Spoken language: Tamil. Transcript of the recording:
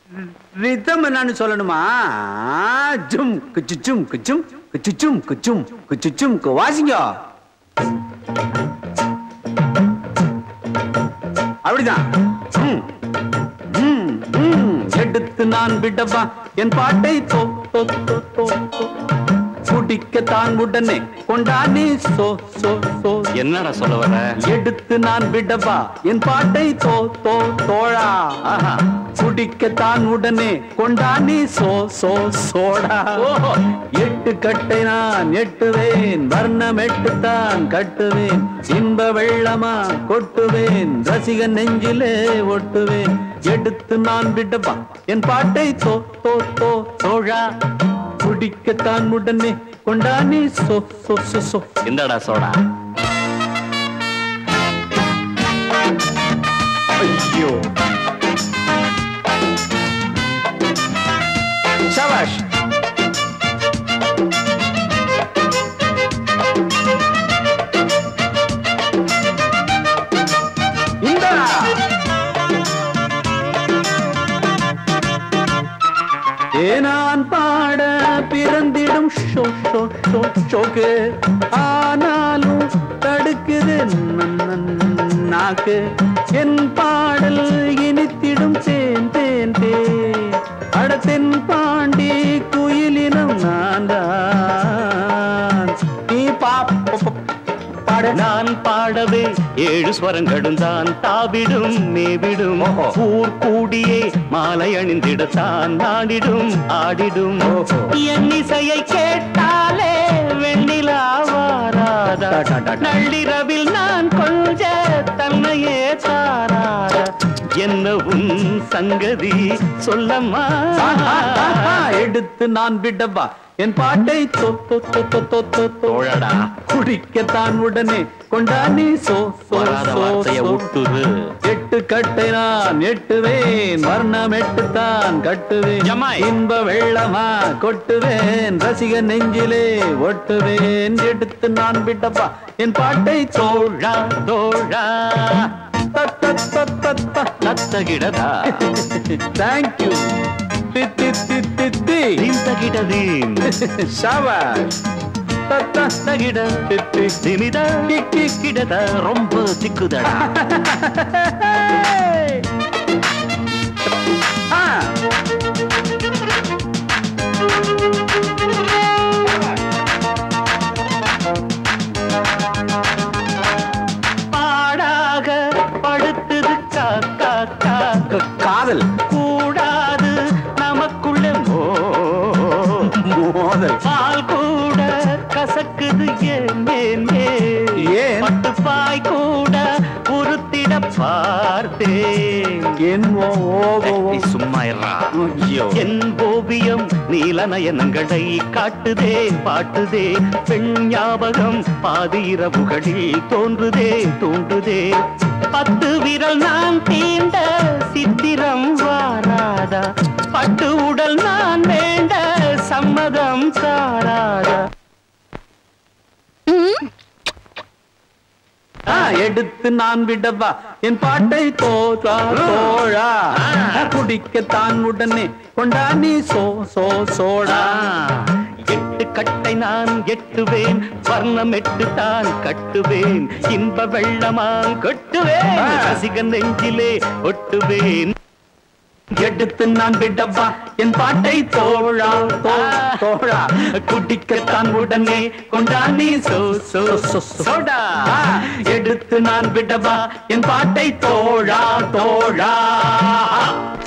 ரிதம் என்னன்னு சொல்லணுமா ஜும் குச்சுச்சும் குச்சும் குச்சுச்சும் குச்சும் குச்சுச்சும் கு- வாசிங்க அப்படிதான் ம், ம், ம். எடுத்து நான் விடவா என் பாட்டை தோ தோ தோ தோ தோ. குடிக்கத்தான் உடனே கொண்டானே சோ சோ சோ என்னடா சொல்ல வர எடுத்து நான் விடவா என் பாட்டை தோ தோ தோழா ஆஹா குடிக்கத்தான் உடனே கொண்டானே சோ சோ சோடா எட்டு கட்டை நான் எட்டுவேன் வர்ணம் எட்டுத்தான் கட்டுவேன் இன்ப வெள்ளமா கொட்டுவேன் ரசிகன் நெஞ்சிலே ஒட்டுவேன் எடுத்து நான் விடவா என் பாட்டை தோ தோ தோ தோழா குடிக்கத்தான் உடனே கொண்டானே சோ சோ சோ சோ இந்தடா சோடா ஐயோ சபாஷ் இந்தா ஏனான் பாட பிறந்திடும் ஷோ ஷோ ஷோ ஷோக்கு ஆனாலும் தடுக்குது நன் நன் நாக்கு என் பாடல் இனித்திடும் தேன் தேன் தேன் அடத்தென் பாண்டி குயிலினம் நான் தான் நீ பாப் பாட நான் பாடவே ஏழு ஸ்வரங்களும் தான் தாவிடும் மேவிடும் ஊர் கூடியே மாலை அணிந்திடத்தான் நாடிடும் ஆடிடும் என் இசையை கேட்டாலே வெண்ணிலா வாராதா டா, டா, டா. நள்ளிரவில் நான் கொஞ்ச தன்னையே தாராத என்ன உன் சங்கதி சொல்லம்மா எடுத்து நான் விடவா என் பாட்டை தோ தோ தோ தோ தோ தோ தோழடா குடிக்கத்தான் உடனே கொண்டானே சோ சோ வராத சோ வார்த்தைய சோ. விட்டுரு எட்டு கட்டை நான் எட்டுவேன் வர்ணம் எட்டுத்தான் கட்டுவேன் ஜமாய். இன்ப வெள்ளமா கொட்டுவேன் ரசிக நெஞ்சிலே ஒட்டுவேன் எடுத்து நான் விடவா என் பாட்டை தோழா தோழா நத்தகிடதா தேங்க்யூ தித்தி தித்தி தி நிந்தகிடதீன் ஷாபாஷ் தத்தா தகிட தித்தி திமிதா கிக்கி கிடத ரொம்ப திக்குதடா ஆ பாடாக படுத்தது காக்கா காக்க காதல் கூடாது நமக்குள்ள மோ மோதல் பால் கூட கசக்குது ஏன் ஏன் ஏன் ஏன்? பட்டுப்பாய் கூட உருத்திட பார்த்தேன் என் ஓ ஓ ஓ, ஓ. நீ சும்மா இருடா. ஐயோ. என் ஓவியம் நீல நயனங்களை காட்டுதே பாட்டுதே பெண் ஞாபகம் பாதி இரவுகளில் தோன்றுதே தோன்றுதே பத்து விரல் நான் தீண்ட சித்திரம் வாராதா பட்டு உடல் நான் வேண்ட சம்மதம் சாராதா ஆ, எடுத்து நான் விடவா என் பாட்டை தோழா தோழா குடிக்கத்தான் உடனே கொண்டானி சோ சோ சோடா எட்டு கட்டை நான் எட்டுவேன் வர்ணம் எட்டு தான் கட்டுவேன் இன்ப வெள்ளமாங் கொட்டுவேன் ஆ. ரசிகன் நெஞ்சிலே ஒட்டுவேன் எடுத்து நான் விடவா என் பாட்டை தோழா தோ- தோழா குடிக்கத்தான் உடனே கொண்டானி சோ சோ சோ சோடா ஆ, எடுத்து நான் விடவா என் பாட்டை தோழா தோழா